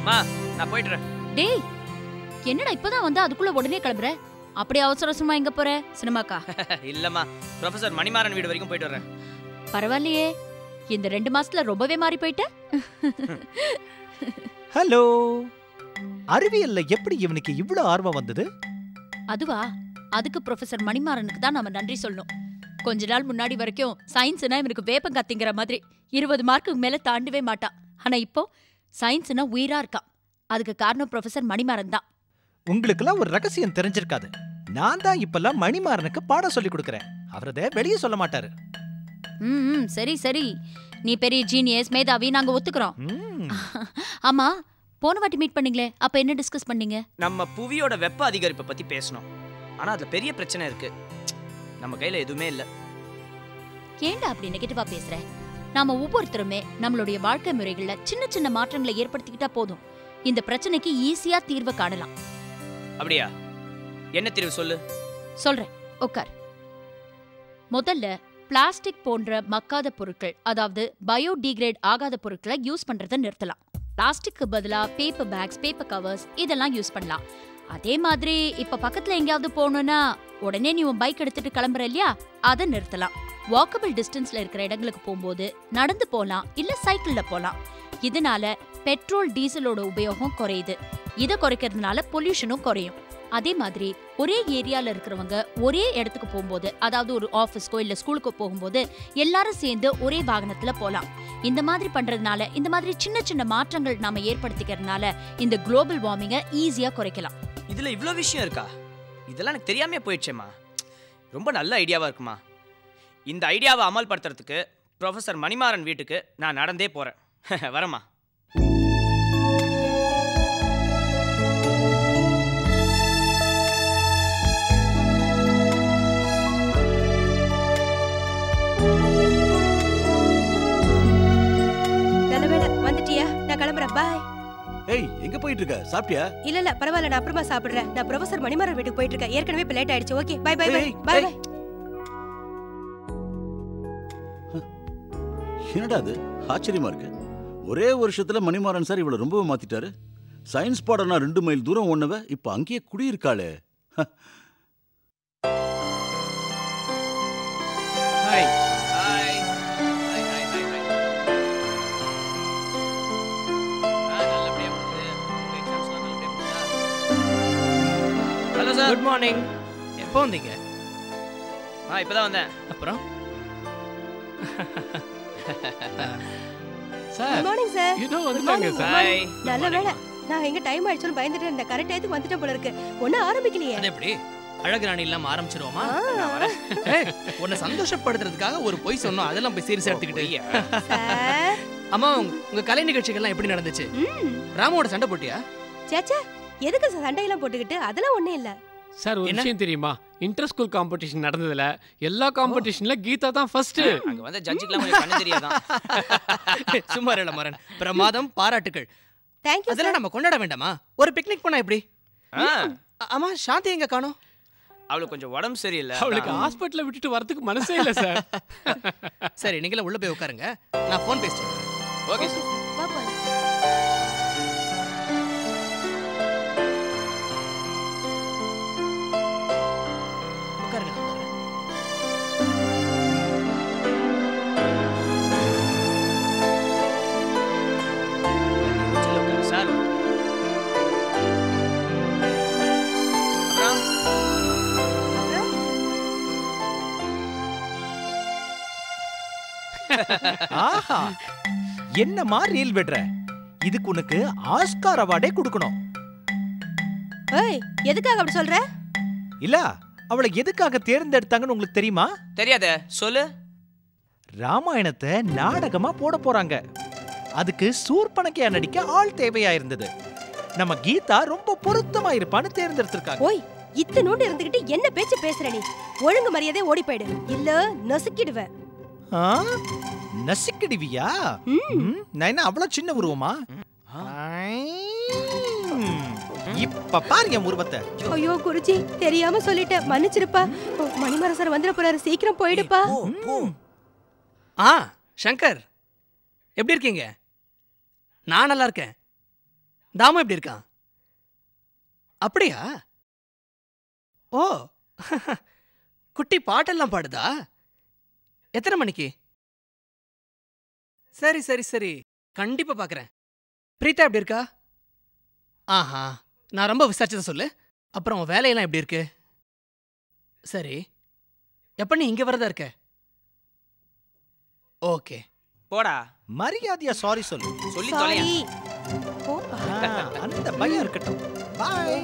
மா நான் போயிட்டுறேன் டேய் என்னடா இப்பதான் வந்து அதுக்குள்ள உடனே கிளம்புற அப்படியே அவசர அவசரமா எங்க போற சினிமாக்கா இல்லம்மா ப்ரொஃபசர் மணிமாறன் வீடு வரைக்கும் போயிட்டு வரேன் பரவாயில்லையே இந்த ரெண்டு மாசத்துல ரொம்பவே மாறி போயிட்ட ஹலோ அறிவியல்ல எப்படி இவனுக்கு இவ்ளோ ஆர்வம் வந்தது அதுவா அதுக்கு ப்ரொஃபசர் மணிமாறனுக்கு தான் நம்ம நன்றி சொல்லணும் கொஞ்ச நாள் முன்னாடி வரைக்கும் சயின்ஸ்னா இவனுக்கு வேப்பம் கத்திங்கிற மாதிரி இருபது மார்க்குக்கு மேல தாண்டவே மாட்டான் ஆனா இப்போ சயின்ஸ்னா உயிரா இருக்கான் அதுக்கு காரணம் ப்ரொஃபசர் மணிமாறன் தான் உங்களுக்கெல்லாம் ஒரு ரகசியம் தெரிஞ்சிருக்காது நான் தான் இப்பெல்லாம் மணிமாறனுக்கு பாடம் சொல்லி கொடுக்கறேன் அவரத வெளியே சொல்ல மாட்டாரு ம் ம், சரி சரி நீ பெரிய ஜீனியஸ் மேதாவி நாங்க ஒத்துக்கிறோம் ம், ஆமா போன வாட்டி மீட் பண்ணீங்களே அப்ப என்ன டிஸ்கஸ் பண்ணீங்க நம்ம புவியோட வெப்ப அதிகரிப்பை பத்தி பேசணும் ஆனா அதுல பெரிய பிரச்சனை இருக்கு நம்ம கையில எதுவுமே இல்ல ஏன்டா அப்படி நெகட்டிவா பேசுற நாம ஒவ்வொருத்தருமே நம்மளுடைய வாழ்க்கை முறைகள்ல சின்ன சின்ன மாற்றங்களை ஏற்படுத்திக்கிட்டா போதும் இந்த பிரச்சனைக்கு ஈஸியா தீர்வு காணலாம் அப்படியா என்ன தீர்வு சொல்லு சொல்றேன் உட்கார் முதல்ல பிளாஸ்டிக் போன்ற மக்காத பொருட்கள் அதாவது பயோடிகிரேட் ஆகாத பொருட்களை யூஸ் பண்றதை நிறுத்தலாம் பிளாஸ்டிக்கு பதிலா பேப்பர் பேக்ஸ் பேப்பர் கவர்ஸ் இதெல்லாம் யூஸ் பண்ணலாம் அதே மாதிரி இப்ப பக்கத்துல எங்கேயாவது போகணும்னா உடனே நீ உன் பைக் எடுத்துட்டு கிளம்புற இல்லையா அதை நிறுத்தலாம் வாக்கபிள் டிஸ்டன்ஸ்ல இருக்கிற இடங்களுக்கு போகும்போது நடந்து போலாம் இல்ல சைக்கிள்ல போலாம் இதனால பெட்ரோல் டீசலோட உபயோகம் குறையுது இதை குறைக்கிறதுனால பொல்யூஷனும் குறையும் அதே மாதிரி ஒரே ஏரியால இருக்கிறவங்க ஒரே இடத்துக்கு போகும்போது அதாவது ஒரு ஆஃபீஸ்க்கோ இல்ல ஸ்கூலுக்கோ போகும்போது எல்லாரும் சேர்ந்து ஒரே வாகனத்துல போலாம் இந்த மாதிரி பண்றதுனால இந்த மாதிரி சின்ன சின்ன மாற்றங்கள் நாம ஏற்படுத்திக்கிறதுனால இந்த குளோபல் வார்மிங்கை ஈஸியா குறைக்கலாம் இதுல இவ்ளோ விஷயம் இருக்கா இதெல்லாம் எனக்கு தெரியாமே போயிடுச்சேம்மா ரொம்ப நல்ல ஐடியாவா இருக்குமா இந்த ஐடியாவை அமல்படுத்துறதுக்கு ப்ரொஃபசர் மணிமாறன் வீட்டுக்கு நான் நடந்தே போறேன் வரேம்மா நல்ல வேளை வந்துட்டியா நான் கிளம்புறேன் பாய் ஏய் எங்க போயிட்டு இருக்க சாப்பிட்டியா இல்ல இல்ல பரவாயில்ல நான் அப்புறமா சாப்பிடுறேன் நான் ப்ரொஃபசர் மணிமாறன் வீட்டுக்கு போயிட்டு இருக்கேன் ஏற்கனவே இப்ப லேட் ஆயிடுச்சு ஓகே பை பை பை ஏய், பை ஏய். பை என்னடா அது ஆச்சரியமா இருக்கு ஒரே வருஷத்துல மணிமாறன் சார் இவ்வளவு ரொம்பவே மாத்திட்டாரு சயின்ஸ் பாடம் நான் ரெண்டு மைல் தூரம் ஒன்னவ இப்ப அங்கேயே குடியிருக்காளே hi hi hi hi hi hi ஆ நல்லபடியா முடிஞ்சது உங்க எக்ஸாம்ஸ்லாம் நல்லபடியா முடிஞ்சதா ஹலோ சார் குட் மார்னிங் எப்போ வந்தீங்க ஆ இப்பதான் வந்தேன் அப்புறம் குட் சார் மார்னிங் சார் இதோ Good வந்துட்டாங்க morning, sir good morning. Hi நல்ல வேளை நான் எங்க டைம் ஆயிடுச்சுன்னு பயந்துட்டு இந்த கரெக்ட் டயத்துக்கு வந்துட்டேன் போல இருக்கு ஒன்னும் ஆரம்பிக்கலையே அது எப்படி அழகு ராணி இல்லாம ஆரம்பிச்சிருவோமா ஆ, ஏய், உன்னை சந்தோஷப்படுத்துறதுக்காக ஒரு பொய் சொன்னோம் அதெல்லாம் போய் சீரியஸா எடுத்துக்கிட்டு பொய்யா? சார் அம்மா உங்க- உங்க கலை நிகழ்ச்சிகள்லாம் எப்படி நடந்துச்சு ம் ராமோட சண்டை போட்டியா சேச்சே எதுக்கு சார் சண்டையெல்லாம் போட்டுக்கிட்டு அதெல்லாம் ஒண்ணும் இல்ல சார் ஒரு என்ன? விஷயம் தெரியுமா இன்டர் ஸ்கூல் காம்படிஷன் நடந்ததுல எல்லா காம்படிஷன்ல கீதா தான் ஃபர்ஸ்ட் அங்க வந்த ஜட்ஜுக்குலாம் கொஞ்சம் கண்ணு தெரியாதான் சும்மா இல்ல மரன் பிரமாதம் பாராட்டுகள் தேங்க்யூ அதெல்லாம் நம்ம கொண்டாட வேண்டாமா ஒரு பிக்னிக் போனா எப்படி ஆ, அ- ஆமா சாந்தி எங்க காணோம் அவளுக்கு கொஞ்சம் உடம்பு சரியில்லை அவளுக்கு அதான். ஹாஸ்பிட்டல்ல விட்டுட்டு வரதுக்கு மனசே இல்ல சார் சரி நீங்களும் உள்ள போய் உட்காருங்க நான் ஃபோன் பேசிட்டு வரேன். ஓகே சார் வா போலாம். உட்காருங்க நான் உட்காருறேன். செல்ல உட்காரு சார் அப்புறம் அப்புறம் ஆஹா என்னமா ரீல் விடுற இதுக்கு உனக்கு ஆஸ்கார் அவார்டே கொடுக்கணும் ஏய் எதுக்காக அப்படி சொல்ற இல்ல அவளை எதுக்காக தேர்ந்தெடுத்தாங்கன்னு உங்களுக்கு தெரியுமா தெரியாத சொல்லு ராமாயணத்தை நாடகமா போட போறாங்க அதுக்கு சூர்பனக்கையா நடிக்க ஆள் தேவையா இருந்தது நம்ம கீதா ரொம்ப பொருத்தமா இருப்பான்னு தேர்ந்தெடுத்திருக்காங்க ஓய் இத்தனோண்டு இருந்துகிட்டு என்ன பேச்சு பேசுற நீ ஒழுங்கு மரியாதை ஓடி போயிடு இல்ல நசுக்கிடுவேன் ஆ? நசுக்கிடுவியா ம். ம், நான் என்ன அவ்வளவு சின்ன உருவமா ம், இப்ப பாரு என் உருவத்தை ஐயோ குருஜி தெரியாம சொல்லிட்டேன் மன்னிச்சிருப்பா ஓ, மணிமரன் சார் வந்துட போறாரு சீக்கிரம் போயிடுப்பா ம். ஆ சங்கர் எப்படி இருக்கீங்க நான் நல்லா இருக்கேன் தாமா எப்படி இருக்கான் அப்படியா ஓ குட்டி பாட்டெல்லாம் பாடுதா எத்தனை மணிக்கு சரி சரி சரி கண்டிப்பா பார்க்கறேன் பிரீதா எப்படி இருக்கா ஆஹா நான் ரொம்ப விசாரிச்சதை சொல்லு அப்புறம் உன் வேலையெல்லாம் எப்படி இருக்கு சரி எப்ப நீ இங்க வரதா இருக்க ஓகே போடா மரியாதையா சாரி சொல்லு சொல்லி தொலையா சாரி போப்பா ஆ, அந்த பயம் இருக்கட்டும் பாய்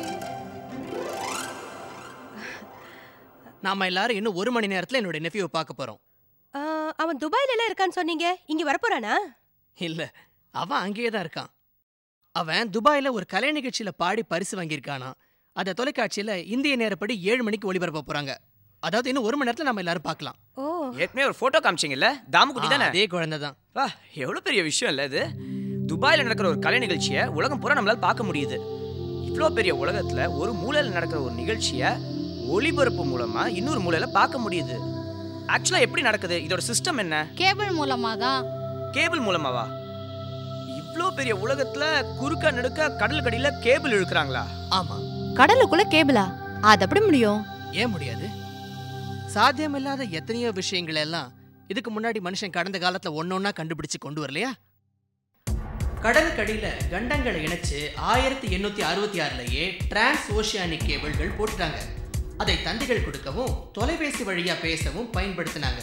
நாம எல்லாரும் இன்னும் ஒரு மணி நேரத்துல என்னோட நெஃப்யூவை பார்க்க போறோம் ஆ, அவன் துபாயில எல்லாம் இருக்கான்னு சொன்னீங்க இங்க வரப்போறானா இல்ல அவன் அங்கேயே தான் இருக்கான் அவன் துபாயில ஒரு கலை நிகழ்ச்சியில பாடி பரிசு வாங்கியிருக்கானா அதை தொலைக்காட்சியில இந்திய நேரப்படி ஏழு மணிக்கு ஒளிபரப்ப போறாங்க அதாவது இன்னும் ஒரு மணி நேரத்துல நம்ம எல்லாரும் பார்க்கலாம் ஓ ஏற்கனவே ஒரு போட்டோ காமிச்சிங்கல்ல தாமுக்குட்டி தானே அதே குழந்தை தான் வா எவ்வளோ பெரிய விஷயம் இல்லை இது துபாயில் நடக்கிற ஒரு கலை நிகழ்ச்சியை உலகம் பூரா நம்மளால பார்க்க முடியுது இவ்வளோ பெரிய உலகத்தில் ஒரு மூலையில் நடக்கிற ஒரு நிகழ்ச்சியை ஒளிபரப்பு மூலமா இன்னொரு மூலையில பார்க்க முடியுது ஆக்சுவலாக எப்படி நடக்குது இதோட சிஸ்டம் என்ன கேபிள் மூலமா தான் கேபிள் மூலமாவா இவ்வளோ பெரிய உலகத்துல குறுக்க நடுக்க கடல் கடியில கேபிள் இழுக்கிறாங்களா ஆமா கடலுக்குள்ள கேபிளா அது எப்படி முடியும் ஏன் முடியாது சாத்தியமில்லாத எத்தனையோ விஷயங்கள் எல்லாம் இதுக்கு முன்னாடி மனுஷன் கடந்த காலத்துல ஒன்னொன்னா கண்டுபிடிச்சு கொண்டு வரலையா கடலுக்கடியில கண்டங்களை இணைச்சு ஆயிரத்தி எண்ணூத்தி அறுபத்தி ஆறுலயே டிரான்ஸ் ஓஷியானிக் கேபிள்கள் போட்டுட்டாங்க அதை தந்திகள் கொடுக்கவும் தொலைபேசி வழியா பேசவும் பயன்படுத்தினாங்க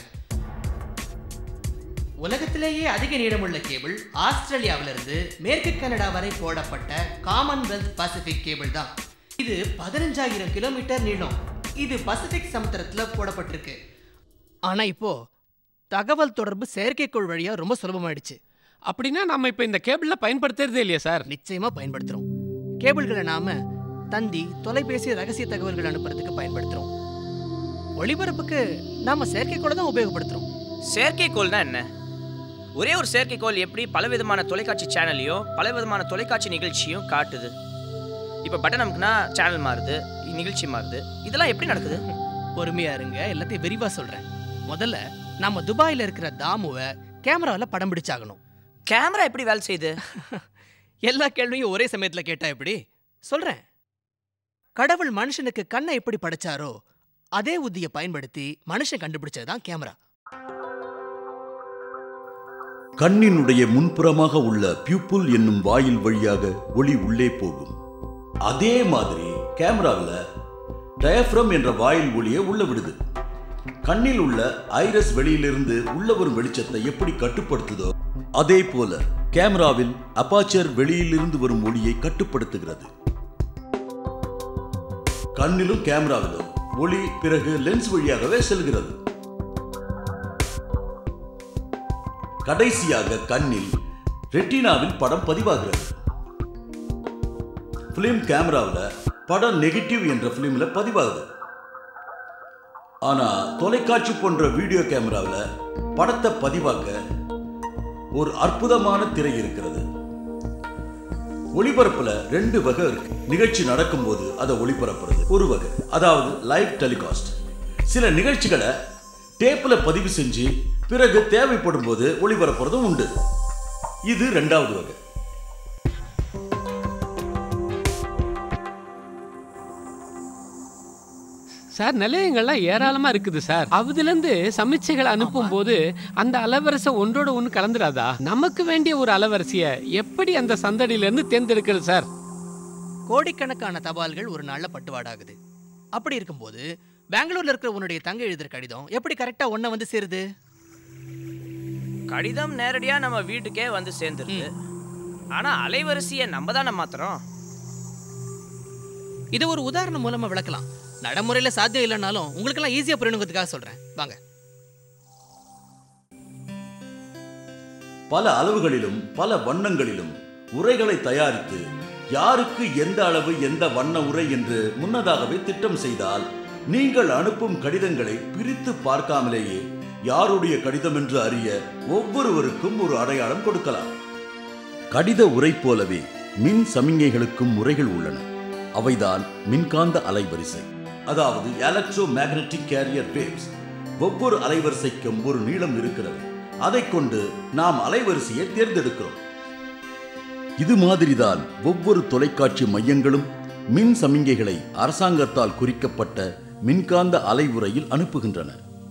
உலகத்திலேயே அதிக நீளமுள்ள கேபிள் ஆஸ்திரேலியாவிலிருந்து மேற்கு கனடா வரை போடப்பட்ட காமன்வெல்த் பசிபிக் கேபிள் தான் இது பதினஞ்சாயிரம் கிலோமீட்டர் நீளம் இது பசிபிக் சமுத்திரத்துல போடப்பட்டிருக்கு ஆனா இப்போ தகவல் தொடர்பு செயற்கைக்கோள் வழியா ரொம்ப சுலபமாயிடுச்சு அப்படின்னா நம்ம இப்ப இந்த கேபிள்ல பயன்படுத்துறதே இல்லையா சார் நிச்சயமா பயன்படுத்துறோம் கேபிள்களை நாம தந்தி தொலைபேசி ரகசிய தகவல்கள் அனுப்புறதுக்கு பயன்படுத்துறோம் ஒளிபரப்புக்கு நாம செயற்கைக்கோளை தான் உபயோகப்படுத்துறோம் செயற்கைக்கோள்னா என்ன ஒரே ஒரு செயற்கைக்கோள் எப்படி பலவிதமான தொலைக்காட்சி சேனலையும் பலவிதமான தொலைக்காட்சி நிகழ்ச்சியும் காட்டுது இப்போ பட்டன் அமுக்குனா சேனல் மாறுது நிகழ்ச்சி மாறுது இதெல்லாம் எப்படி நடக்குது பொறுமையா இருங்க எல்லாத்தையும் விரிவா சொல்றேன் முதல்ல நம்ம துபாயில இருக்கிற தாமுவை கேமரால படம் பிடிச்சாகணும் கேமரா எப்படி வேலை செய்யுது எல்லா கேள்வியும் ஒரே சமயத்துல கேட்டா எப்படி சொல்றேன் கடவுள் மனுஷனுக்கு கண்ணை எப்படி படைச்சாரோ அதே உத்தியை பயன்படுத்தி மனுஷன் கண்டுபிடிச்சதுதான் கேமரா கண்ணினுடைய முன்புறமாக உள்ள பியூப்புல் என்னும் வாயில் வழியாக ஒளி உள்ளே போகும் அதே மாதிரி கேமராவில் டயஃப்ரம் என்ற வாயில் ஒளியை உள்ள விடுது கண்ணில் உள்ள ஐரஸ் வெளியிலிருந்து உள்ள வரும் வெளிச்சத்தை எப்படி கட்டுப்படுத்துதோ அதே போல கேமராவில் அப்பாச்சர் வெளியிலிருந்து வரும் ஒளியை கட்டுப்படுத்துகிறது கண்ணிலும் கேமராவிலும் ஒளி பிறகு லென்ஸ் வழியாகவே செல்கிறது கடைசியாக கண்ணில் ரெட்டினாவில் படம் பதிவாகிறது பிலிம் கேமராவில் படம் நெகட்டிவ் என்ற பிலிம்ல பதிவாகுது ஆனா தொலைக்காட்சி போன்ற வீடியோ கேமராவில் படத்தை பதிவாக்க ஒரு அற்புதமான திரை இருக்கிறது ஒளிபரப்புல ரெண்டு வகை இருக்கு நிகழ்ச்சி நடக்கும்போது அதை ஒளிபரப்புறது ஒரு வகை அதாவது லைவ் டெலிகாஸ்ட் சில நிகழ்ச்சிகளை டேப்ல பதிவு செஞ்சு பிறகு தேவைப்படும் போது ஒளிபரப்புறதும் உண்டு இது ரெண்டாவது வகை சார் நிலையங்கள்லாம் ஏராளமா இருக்குது சார் அதுல இருந்து சமீட்சைகளை அனுப்பும் போது அந்த அலவரிசை ஒன்றோட ஒன்று கலந்துடாதா நமக்கு வேண்டிய ஒரு அலவரிசையை எப்படி அந்த சந்தடியில இருந்து தேர்ந்தெடுக்கிறது சார் கோடிக்கணக்கான தபால்கள் ஒரு நாள்ல பட்டுவாடாகுது அப்படி இருக்கும்போது பெங்களூர்ல இருக்கிற உன்னுடைய தங்க எழுதுற கடிதம் எப்படி கரெக்டா ஒன்ன வந்து சேருது கடிதம் நேரடியா நம்ம வீட்டுக்கே வந்து சேர்ந்துருது ஆனா அலைவரிசையை நம்ம தானே மாத்துறோம் இது ஒரு உதாரணம் மூலமா விளக்கலாம் நடைமுறையில சாத்தியம் இல்லைனாலும் உங்களுக்கெல்லாம் ஈஸியா புரியணுங்கிறதுக்காக சொல்றேன் வாங்க பல அளவுகளிலும் பல வண்ணங்களிலும் உரைகளை தயாரித்து யாருக்கு எந்த அளவு எந்த வண்ண உரை என்று முன்னதாகவே திட்டம் செய்தால் நீங்கள் அனுப்பும் கடிதங்களை பிரித்து பார்க்காமலேயே யாருடைய கடிதம் என்று அறிய ஒவ்வொருவருக்கும் ஒரு அடையாளம் கொடுக்கலாம் கடித உரை போலவே மின் சமிஞ்ஞைகளுக்கும் முறைகள் உள்ளன அவைதான் மின்காந்த அலைவரிசை அதாவது எலக்ட்ரோ மேக்னட்டிக் கேரியர் வேவ்ஸ் ஒவ்வொரு அலைவரிசைக்கும் ஒரு நீளம் இருக்கிறது அதைக் கொண்டு நாம் அலைவரிசையை தேர்ந்தெடுக்கிறோம் இது மாதிரிதான் ஒவ்வொரு தொலைக்காட்சி மையங்களும் மின் சமிங்கைகளை அரசாங்கத்தால் குறிக்கப்பட்ட மின்காந்த அலைவுரையில் அனுப்புகின்றன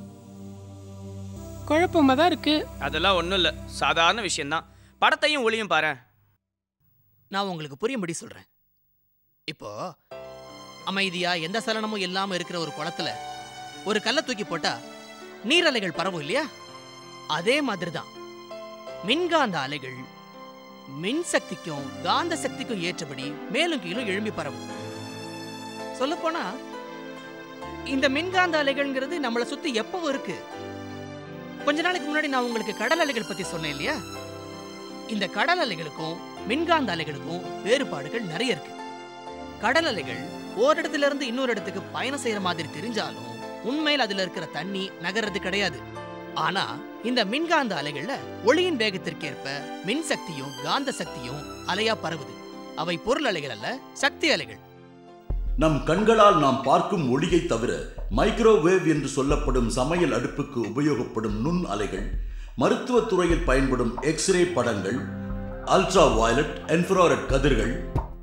குழப்பமா தான் இருக்கு அதெல்லாம் ஒன்றும் இல்லை சாதாரண விஷயம்தான் படத்தையும் ஒளியும் பாரு நான் உங்களுக்கு புரியும்படி சொல்றேன் இப்போ அமைதியா எந்த சலனமும் இல்லாம இருக்கிற ஒரு குளத்துல ஒரு கல்லை தூக்கி போட்டா நீரலைகள் பரவும் இல்லையா அதே மாதிரிதான் மின்காந்த அலைகள் மின் சக்திக்கும் காந்த சக்திக்கும் ஏற்றபடி மேலும் கீழும் எழும்பி பரவும் சொல்லப்போனா இந்த மின்காந்த அலைகள்ங்கிறது நம்மளை சுத்தி எப்பவும் இருக்கு கொஞ்ச நாளைக்கு முன்னாடி நான் உங்களுக்கு கடல் அலைகள் பத்தி சொன்னேன் இல்லையா இந்த கடல் அலைகளுக்கும் மின்காந்த அலைகளுக்கும் வேறுபாடுகள் நிறைய இருக்கு கடல் அலைகள் ஓரிடத்துல இருந்து இன்னொரு இடத்துக்கு பயணம் செய்யற மாதிரி தெரிஞ்சாலும் உண்மையில் அதுல இருக்கிற தண்ணி நகர்றது கிடையாது ஆனா இந்த மின்காந்த அலைகள்ல ஒளியின் வேகத்திற்கேற்ப மின் சக்தியும் காந்த சக்தியும் அலையா பரவுது அவை பொருள் அலைகள் அல்ல சக்தி அலைகள் நம் கண்களால் நாம் பார்க்கும் ஒளியை தவிர மைக்ரோவேவ் என்று சொல்லப்படும் சமையல் அடுப்புக்கு உபயோகப்படும் நுண் அலைகள் மருத்துவத் துறையில் பயன்படும் எக்ஸ்ரே படங்கள் அல்ட்ரா வயலட் இன்ஃப்ராரெட் கதிர்கள்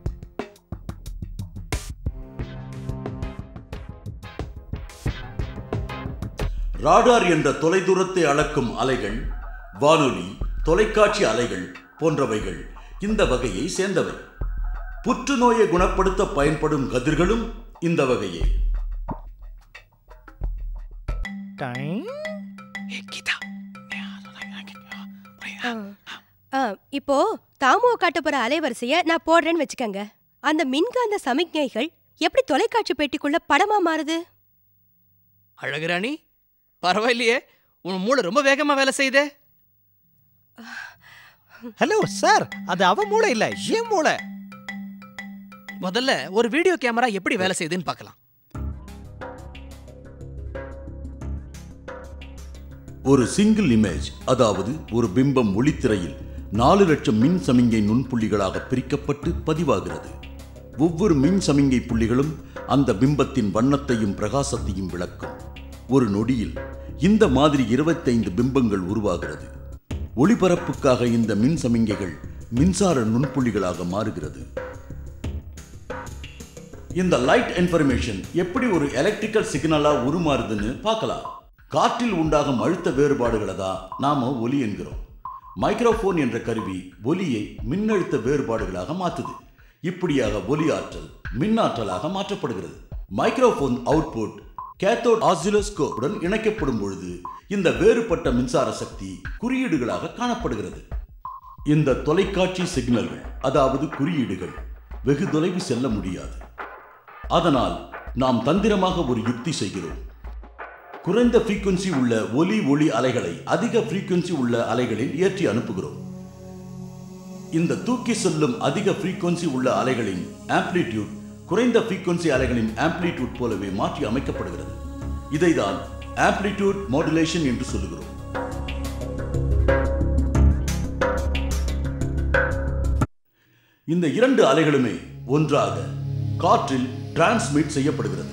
ராடார் என்ற தொலைதூரத்தை அளக்கும் அலைகள் வானொலி தொலைக்காட்சி அலைகள் போன்றவைகள் இந்த வகையை சேர்ந்தவை புற்றுநோயை குணப்படுத்த பயன்படும் கதிர்களும் இந்த வகையே ஆ. ஆ, இப்போ தாமுவ காட்ட போற அலைவரிசைய நான் போடுறேன்னு வச்சுக்கங்க அந்த மின்காந்த சமிக்ஞைகள் எப்படி தொலைக்காட்சி பெட்டிக்குள்ள படமா மாறுது அழகுராணி பரவாயில்லையே உன் மூளை ரொம்ப வேகமா வேலை செய்தே ஹலோ சார் அது அவ மூளை இல்ல ஏன் மூளை முதல்ல ஒரு வீடியோ கேமரா எப்படி வேலை செய்யுதுன்னு பார்க்கலாம் ஒரு சிங்கிள் இமேஜ் அதாவது ஒரு பிம்பம் ஒளித்திரையில் நாலு லட்சம் மின் சமிங்கை நுண்புள்ளிகளாக பிரிக்கப்பட்டு பதிவாகிறது ஒவ்வொரு மின் சமிங்கை புள்ளிகளும் அந்த பிம்பத்தின் வண்ணத்தையும் பிரகாசத்தையும் விளக்கும் ஒரு நொடியில் இந்த மாதிரி இருபத்தைந்து பிம்பங்கள் உருவாகிறது ஒளிபரப்புக்காக இந்த மின் சமிங்கைகள் மின்சார நுண்புள்ளிகளாக மாறுகிறது இந்த லைட் இன்ஃபர்மேஷன் எப்படி ஒரு எலக்ட்ரிக்கல் சிக்னலா உருமாறுதுன்னு பார்க்கலாம் காற்றில் உண்டாகும் அழுத்த வேறுபாடுகளை தான் நாம ஒலி என்கிறோம் மைக்ரோஃபோன் என்ற கருவி ஒலியை மின்னழுத்த வேறுபாடுகளாக மாற்றுது இப்படியாக ஒலி ஆற்றல் மின்னாற்றலாக மாற்றப்படுகிறது மைக்ரோஃபோன் அவுட்புட் கேத்தோட் ஆசிலோஸ்கோப்புடன் இணைக்கப்படும் பொழுது இந்த வேறுபட்ட மின்சார சக்தி குறியீடுகளாக காணப்படுகிறது இந்த தொலைக்காட்சி சிக்னல்கள் அதாவது குறியீடுகள் வெகு தொலைவு செல்ல முடியாது அதனால் நாம் தந்திரமாக ஒரு யுக்தி செய்கிறோம் குறைந்த ஃப்ரீக்வன்சி உள்ள ஒலி ஒளி அலைகளை அதிக ஃப்ரீக்வன்சி உள்ள அலைகளில் ஏற்றி அனுப்புகிறோம் இந்த தூக்கி செல்லும் அதிக ஃப்ரீக்வன்சி உள்ள அலைகளின் ஆம்ப்ளிடியூட் குறைந்த ஃப்ரீக்வன்சி அலைகளின் ஆம்ப்ளிடியூட் போலவே மாற்றி அமைக்கப்படுகிறது இதைதான் ஆம்ப்ளிடியூட் மாடுலேஷன் என்று சொல்லுகிறோம் இந்த இரண்டு அலைகளுமே ஒன்றாக காற்றில் டிரான்ஸ்மிட் செய்யப்படுகிறது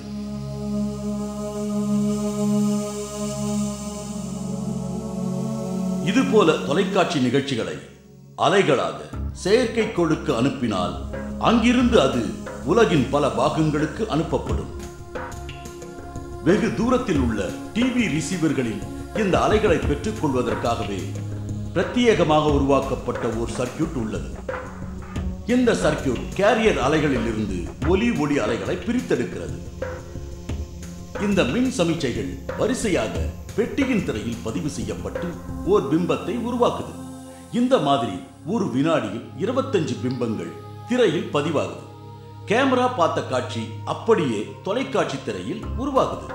இதுபோல தொலைக்காட்சி நிகழ்ச்சிகளை அலைகளாக செயற்கைக்கோளுக்கு அனுப்பினால் அங்கிருந்து அது உலகின் பல பாகங்களுக்கு அனுப்பப்படும் வெகு தூரத்தில் உள்ள டிவி ரிசீவர்களில் இந்த அலைகளை பெற்றுக் கொள்வதற்காகவே பிரத்யேகமாக உருவாக்கப்பட்ட ஒரு சர்க்கியூட் உள்ளது இந்த சர்க்கியூட் கேரியர் அலைகளில் இருந்து ஒலி ஒளி அலைகளை பிரித்தெடுக்கிறது இந்த மின் சமிச்சைகள் வரிசையாக பெட்டியின் திரையில் பதிவு செய்யப்பட்டு ஓர் பிம்பத்தை உருவாக்குது இந்த மாதிரி ஒரு வினாடியில் இருபத்தஞ்சு பிம்பங்கள் திரையில் பதிவாகுது கேமரா பார்த்த காட்சி அப்படியே தொலைக்காட்சி திரையில் உருவாகுது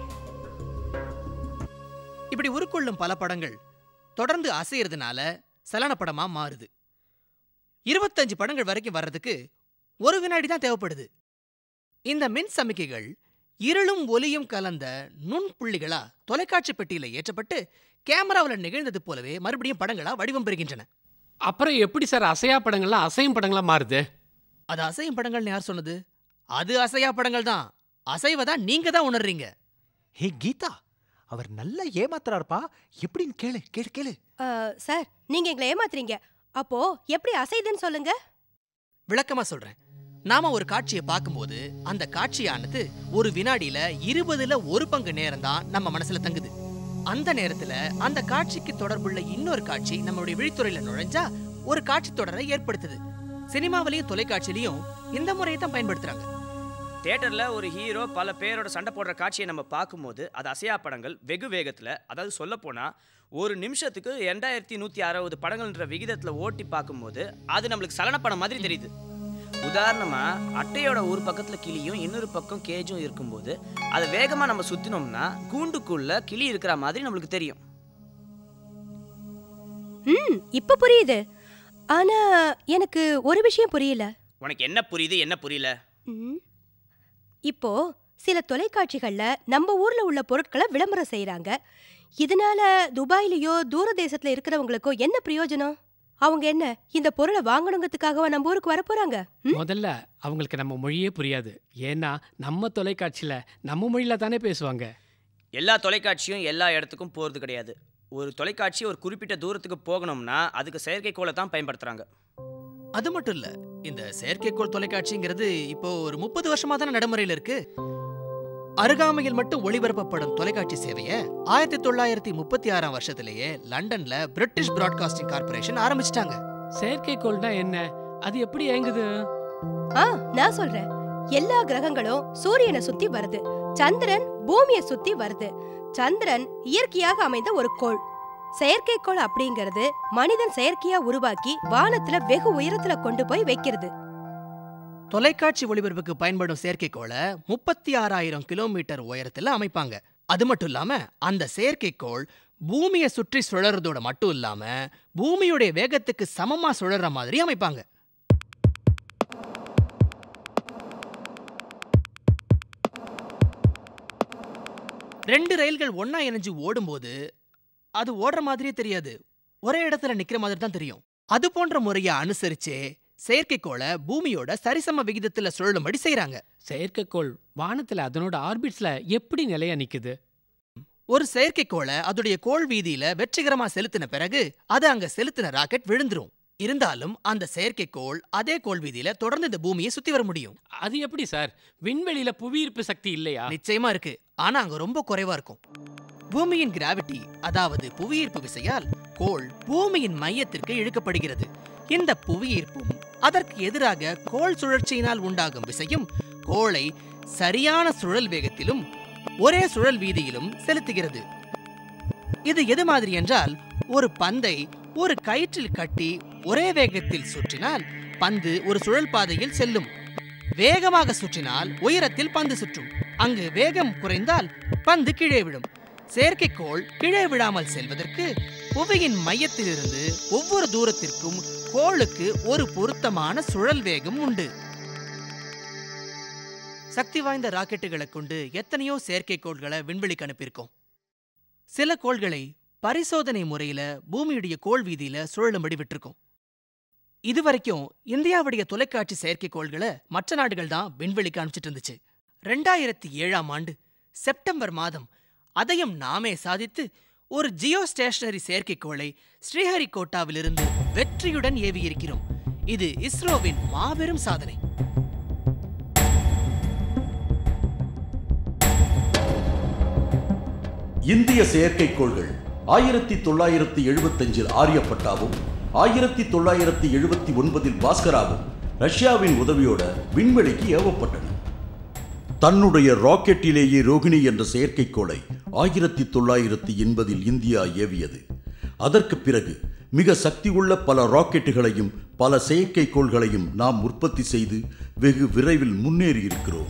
இப்படி உருக்கொள்ளும் பல படங்கள் தொடர்ந்து அசையறதுனால சலன படமா மாறுது இருபத்தஞ்சு படங்கள் வரைக்கும் வர்றதுக்கு ஒரு வினாடி தான் தேவைப்படுது இந்த மின் சமிக்கைகள் இருளும் ஒலியும் கலந்த நுண் புள்ளிகளா தொலைக்காட்சி பெட்டியில ஏற்றப்பட்டு கேமராவில் நிகழ்ந்தது போலவே மறுபடியும் படங்களா வடிவம் பெறுகின்றன அப்புறம் எப்படி சார் அசையா படங்கள்லாம் அசையும் படங்களா மாறுது அது அசையும் படங்கள்னு யார் சொன்னது அது அசையா படங்கள் தான் அசைவதா நீங்க தான் உணர்றீங்க ஹே கீதா அவர் நல்லா ஏமாத்துறாருப்பா எப்படின்னு கேளு கேளு கேளு ஆ, சார் நீங்க எங்களை ஏமாத்துறீங்க அப்போ எப்படி அசைதுன்னு சொல்லுங்க விளக்கமா சொல்றேன் நாம ஒரு காட்சியை பார்க்கும்போது அந்த காட்சியானது ஒரு வினாடியில இருபதுல ஒரு பங்கு நேரம் தான் நம்ம மனசுல தங்குது அந்த நேரத்துல அந்த காட்சிக்கு தொடர்புள்ள இன்னொரு காட்சி நம்மளுடைய விழித்துறையில நுழைஞ்சா ஒரு காட்சி தொடரை ஏற்படுத்துது சினிமாவிலையும் தொலைக்காட்சியிலையும் இந்த முறையை தான் பயன்படுத்துறாங்க தியேட்டர்ல ஒரு ஹீரோ பல பேரோட சண்டை போடுற காட்சியை நம்ம பார்க்கும்போது அது அசையா படங்கள் வெகு வேகத்துல அதாவது சொல்ல போனா ஒரு நிமிஷத்துக்கு ரெண்டாயிரத்தி நூத்தி அறுபது படங்கள்ன்ற விகிதத்துல ஓட்டி பார்க்கும்போது அது நம்மளுக்கு சலன படம் மாதிரி தெரியுது உதாரணமா அட்டையோட ஒரு பக்கத்துல கிளியும் இன்னொரு பக்கம் கேஜும் இருக்கும்போது அதை வேகமா நம்ம சுத்தினோம்னா கூண்டுக்குள்ள கிளி இருக்கிற மாதிரி நம்மளுக்கு தெரியும் ம் இப்ப புரியுது ஆனா எனக்கு ஒரு விஷயம் புரியல உனக்கு என்ன புரியுது என்ன புரியல ம். இப்போ சில தொலைக்காட்சிகள்ல நம்ம ஊர்ல உள்ள பொருட்களை விளம்பரம் செய்றாங்க இதனால துபாயிலயோ தூர தேசத்துல இருக்கிறவங்களுக்கோ என்ன பிரயோஜனம் அவங்க என்ன இந்த பொருளை வாங்கணுங்கிறதுக்காகவா நம்ம ஊருக்கு வர போறாங்க முதல்ல அவங்களுக்கு நம்ம மொழியே புரியாது ஏன்னா நம்ம தொலைக்காட்சியில நம்ம மொழியில தானே பேசுவாங்க எல்லா தொலைக்காட்சியும் எல்லா இடத்துக்கும் போகிறது கிடையாது ஒரு தொலைக்காட்சி ஒரு குறிப்பிட்ட தூரத்துக்கு போகணும்னா அதுக்கு செயற்கைக்கோளை தான் பயன்படுத்துகிறாங்க அது மட்டும் இல்ல இந்த செயற்கைக்கோள் தொலைக்காட்சிங்கிறது இப்போ ஒரு முப்பது வருஷமா தானே நடைமுறையில இருக்கு அருகாமையில் மட்டும் ஒளிபரப்பப்படும் தொலைக்காட்சி சேவையை ஆயிரத்தி தொள்ளாயிரத்தி முப்பத்தி ஆறாம் வருஷத்திலேயே லண்டன்ல பிரிட்டிஷ் பிராட்காஸ்டிங் கார்ப்பரேஷன் ஆரம்பிச்சிட்டாங்க செயற்கைக்கோள்னா என்ன அது எப்படி இயங்குது ஆ நான் சொல்றேன் எல்லா கிரகங்களும் சூரியனை சுத்தி வருது சந்திரன் பூமியை சுத்தி வருது சந்திரன் இயற்கையாக அமைந்த ஒரு கோள் செயற்கைக்கோள் அப்படிங்கிறது மனிதன் செயற்கையா உருவாக்கி வானத்துல வெகு உயரத்துல கொண்டு போய் வைக்கிறது தொலைக்காட்சி ஒளிபரப்புக்கு பயன்படும் செயற்கைக்கோளை முப்பத்தி ஆறாயிரம் கிலோமீட்டர் உயரத்துல அமைப்பாங்க அது மட்டும் இல்லாம அந்த செயற்கைக்கோள் பூமியை சுற்றி சுழறதோட மட்டும் இல்லாம பூமியுடைய வேகத்துக்கு சமமா சுழற மாதிரி அமைப்பாங்க ரெண்டு ரயில்கள் ஒண்ணா இணைஞ்சு ஓடும்போது அது ஓடுற மாதிரியே தெரியாது ஒரே இடத்துல நிக்கிற மாதிரி தான் தெரியும் அது போன்ற முறையை அனுசரிச்சே செயற்கைக்கோளை பூமியோட சரிசம விகிதத்துல சுழலும்படி செய்றாங்க செயற்கைக்கோள் வானத்துல அதனோட ஆர்பிட்ஸ்ல எப்படி நிலையா நிக்குது ஒரு செயற்கைக்கோளை அதோடைய கோள் வீதியில வெற்றிகரமா செலுத்தின பிறகு அது அங்க செலுத்தின ராக்கெட் விழுந்துரும் இருந்தாலும் அந்த செயற்கைக்கோள் அதே கோள் வீதியில தொடர்ந்து இந்த பூமியை சுத்தி வர முடியும் அது எப்படி சார் விண்வெளியில புவியீர்ப்பு சக்தி இல்லையா நிச்சயமா இருக்கு ஆனா அங்க ரொம்ப குறைவா இருக்கும் பூமியின் கிராவிட்டி அதாவது புவியீர்ப்பு விசையால் கோள் பூமியின் மையத்திற்கு இழுக்கப்படுகிறது இந்த புவியீர்ப்பும் அதற்கு எதிராக கோள் சுழற்சியினால் உண்டாகும் விசையும் கோளை சரியான சுழல் வேகத்திலும் ஒரே சுழல் வீதியிலும் செலுத்துகிறது இது எது மாதிரி என்றால் ஒரு பந்தை ஒரு கயிற்றில் கட்டி ஒரே வேகத்தில் சுற்றினால் பந்து ஒரு சுழல் பாதையில் செல்லும் வேகமாக சுற்றினால் உயரத்தில் பந்து சுற்றும் அங்கு வேகம் குறைந்தால் பந்து கீழே விழும் செயற்கைக்கோள் கீழே விழாமல் செல்வதற்கு புவியின் மையத்திலிருந்து ஒவ்வொரு தூரத்திற்கும் கோளுக்கு ஒரு பொருத்தமான சுழல் வேகம் உண்டு சக்தி வாய்ந்த ராக்கெட்டுகளை கொண்டு எத்தனையோ செயற்கைக்கோள்களை விண்வெளிக்கு அனுப்பியிருக்கோம் சில கோள்களை பரிசோதனை முறையில பூமியுடைய கோள் வீதியில சுழலும்படி விட்டிருக்கோம் இதுவரைக்கும் இந்தியாவுடைய தொலைக்காட்சி செயற்கைக்கோள்களை மற்ற நாடுகள் தான் விண்வெளிக்கு அனுப்பிச்சிட்டு இருந்துச்சு ரெண்டாயிரத்தி ஏழாம் ஆண்டு செப்டம்பர் மாதம் அதையும் நாமே சாதித்து ஒரு ஜியோ ஸ்டேஷனரி செயற்கைக்கோளை ஸ்ரீஹரிகோட்டாவிலிருந்து வெற்றியுடன் ஏவியிருக்கிறோம் இது இஸ்ரோவின் மாபெரும் சாதனை இந்திய செயற்கைக்கோள்கள் ஆயிரத்தி தொள்ளாயிரத்தி எழுபத்தஞ்சில் ஆரியப்பட்டாவும் ஆயிரத்தி தொள்ளாயிரத்தி எழுபத்தி ஒன்பதில் பாஸ்கராவும் ரஷ்யாவின் உதவியோட விண்வெளிக்கு ஏவப்பட்டன தன்னுடைய ராக்கெட்டிலேயே ரோகிணி என்ற செயற்கைக்கோளை ஆயிரத்தி தொள்ளாயிரத்தி எண்பதில் இந்தியா ஏவியது அதற்கு பிறகு மிக சக்தியுள்ள பல ராக்கெட்டுகளையும் பல செயற்கைக்கோள்களையும் நாம் உற்பத்தி செய்து வெகு விரைவில் முன்னேறி இருக்கிறோம்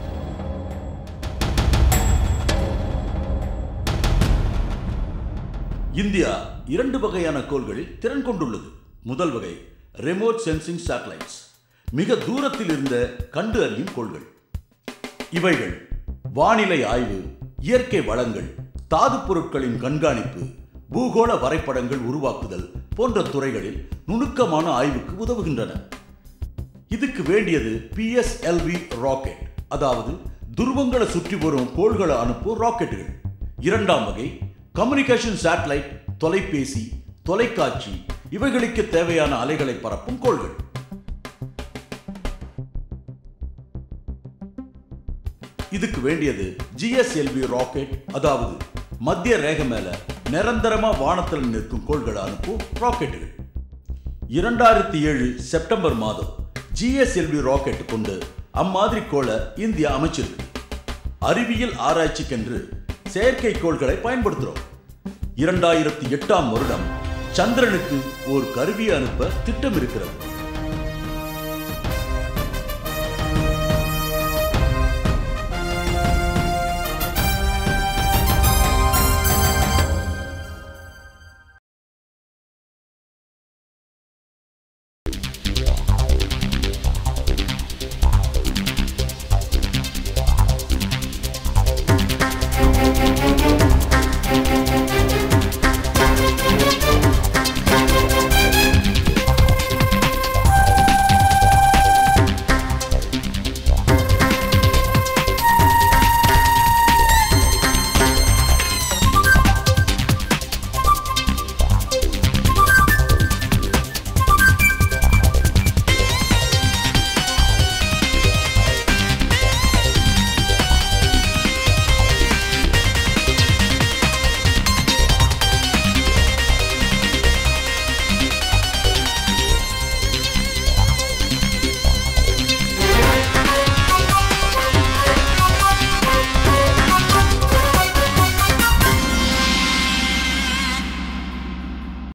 இந்தியா இரண்டு வகையான கோள்களில் திறன் கொண்டுள்ளது முதல் வகை ரிமோட் சென்சிங் சேட்டலைட்ஸ் மிக தூரத்தில் இருந்த கண்டு அறியும் கோள்கள் இவைகள் வானிலை ஆய்வு இயற்கை வளங்கள் தாது பொருட்களின் கண்காணிப்பு பூகோள வரைபடங்கள் உருவாக்குதல் போன்ற துறைகளில் நுணுக்கமான ஆய்வுக்கு உதவுகின்றன இதுக்கு வேண்டியது பிஎஸ்எல்வி ராக்கெட் அதாவது துருவங்களை சுற்றி வரும் கோள்களை அனுப்பும் ராக்கெட்டுகள் இரண்டாம் வகை கம்யூனிகேஷன் சேட்டலைட் தொலைபேசி தொலைக்காட்சி இவைகளுக்கு தேவையான அலைகளை பரப்பும் கோள்கள் இதுக்கு வேண்டியது ஜிஎஸ்எல்வி ராக்கெட் அதாவது மத்திய ரேகை மேல நிரந்தரமா வானத்தில் நிற்கும் கோள்களை அனுப்பும் ராக்கெட்டுகள் இரண்டாயிரத்தி ஏழு செப்டம்பர் மாதம் ஜிஎஸ்எல்வி ராக்கெட் கொண்டு அம்மாதிரி கோளை இந்தியா அமைச்சிருக்கு அறிவியல் ஆராய்ச்சிக்கென்று செயற்கைக்கோள்களை பயன்படுத்துறோம் இரண்டாயிரத்தி எட்டாம் வருடம் சந்திரனுக்கு ஒரு கருவியை அனுப்ப திட்டம் இருக்கிறது